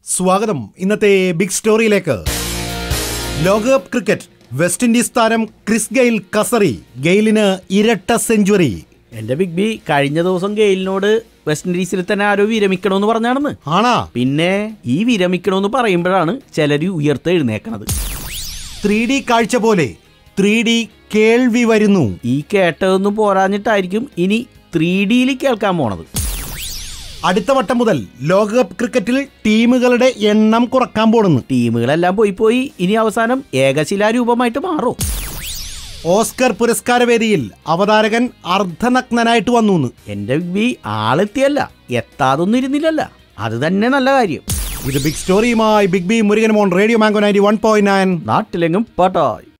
സ്വാഗതം ഇന്നത്തെ ബിഗ് സ്റ്റോറിയിലേക്ക് ലോകകപ്പ് ക്രിക്കറ്റ് വെസ്റ്റ് ഇൻഡീസ് താരം ക്രിസ് ഗെയിൽ കസറി ഗെയിലിന് ഇരട്ട സെഞ്ചുറി എന്റെ ബിഗ് ബി കഴിഞ്ഞ ദിവസം ഗെയിലിനോട് വെസ്റ്റ് ഇൻഡീസിൽ തന്നെ ആരോ വിരമിക്കണമെന്ന് പറഞ്ഞാണെന്ന് ആണാ പിന്നെ ഈ വിരമിക്കണമെന്ന് പറയുമ്പോഴാണ് ചിലര് ഉയർത്തെഴുന്നേക്കണത് ത്രീ ഡി കാഴ്ച പോലെ ത്രീ ഡി കേൾവി വരുന്നു ഈ കേട്ടതൊന്നും പോരാഞ്ഞിട്ടായിരിക്കും ഇനി ത്രീ ഡിയിൽ കേൾക്കാൻ പോണത് അടുത്ത വട്ടം മുതൽ ലോകകപ്പ് ക്രിക്കറ്റിൽ ടീമുകളുടെ എണ്ണം കുറക്കാൻ പോണെന്ന് ടീമുകളെല്ലാം പോയി പോയി ഇനി അവസാനം ഏകശിലാരൂപമായിട്ട് മാറും ഓസ്കർ പുരസ്കാരവേദിയിൽ അവതാരകൻ അർദ്ധനഗ്നനായിട്ട് വന്നു എന്റെ ബിഗ് ബി ആളെത്തിയല്ല എത്താതൊന്നും ഇരുന്നില്ലല്ല അത് തന്നെ നല്ല കാര്യം ഇത് ബിഗ് സ്റ്റോറിയുമായി ബിഗ് ബി മുരുകൻ മോൺ radio mango ninety one point nine നാട്ടിലെങ്ങും പാട്ടായി